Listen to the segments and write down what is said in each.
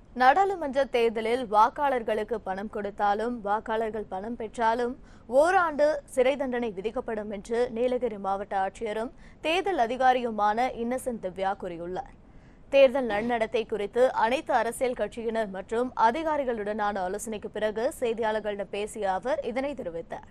நாடாளுமன்ற தேர்தலில் வாக்காளர்களுக்கு பணம் கொடுத்தாலும் வாக்காளர்கள் பணம் பெற்றாலும் ஓராண்டு சிறை தண்டனை விதிக்கப்படும் என்று நீலகிரி மாவட்ட ஆட்சியரும் தேர்தல் அதிகாரியுமான இன்னசென்ட் திவ்யா கூறியுள்ளார் தேர்தல் நன்னடத்தை குறித்து அனைத்து அரசியல் கட்சியினர் மற்றும் அதிகாரிகளுடனான ஆலோசனைக்கு பிறகு செய்தியாளர்களிடம் பேசிய அவர் இதனை தெரிவித்தார்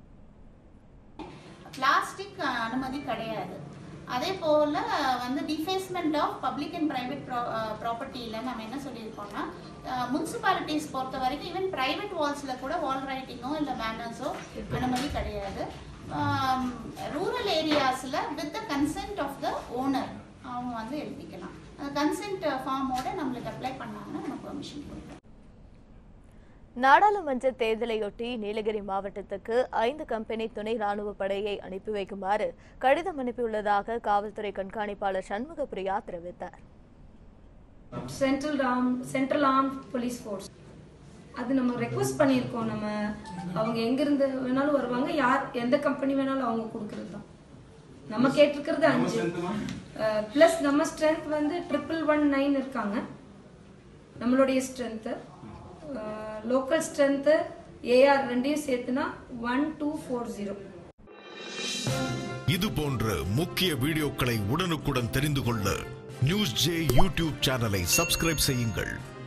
பிளாஸ்டிக் அனுமதி கிடையாது அதே போல் வந்து defacement of public and private ப்ராப்பர்ட்டியில் நம்ம என்ன சொல்லியிருக்கோம்னா முனிசிபாலிட்டிஸ் பொறுத்த வரைக்கும் ஈவன் ப்ரைவேட் வால்ஸில் கூட வால் ரைட்டிங்கோ இல்லை பேனர்ஸோ அனுமதி கிடையாது ரூரல் ஏரியாஸில் with the consent of the owner அவங்க வந்து எழுதிக்கலாம் அந்த கன்சென்ட் ஃபார்மோட நம்மளுக்கு அப்ளை பண்ணாங்கன்னா நம்ம பெர்மிஷன் கொடுப்போம் நாடாளுமன்ற தேர்தலையொட்டி நீலகிரி மாவட்டத்துக்கு ஐந்து கம்பெனி துணை ராணுவ படையை அனுப்பி வைக்குமாறு கடிதம் அனுப்பியுள்ளதாக காவல்துறை கண்காணிப்பாளர் சண்முக பிரியா தெரிவித்தார் central arm central arm police force அது நம்ம ரெக்வஸ்ட் பண்ணியிருக்கோம் நம்ம அவங்க எங்கிருந்து வேணாலும் வருவாங்க யார் எந்த கம்பெனி வேணாலும் அவங்க கொடுக்கறது தான் நம்ம கேட்டிருக்கிறது அஞ்சு ப்ளஸ் நம்ம ஸ்ட்ரென்த் வந்து ட்ரிபிள் ஒன் நைன் இருக்காங்க நம்மளுடைய ஸ்ட்ரென்த்து லோக்கல் ஸ்ட்ரென்த்து ஏஆர் ரெண்டையும் சேர்த்துனா ஒன் டூ ஃபோர் ஜீரோ இது போன்ற முக்கிய வீடியோக்களை உடனுக்குடன் தெரிந்து கொள்ள நியூஸ் ஜே யூடியூப் சேனலை சப்ஸ்கிரைப் செய்யுங்கள்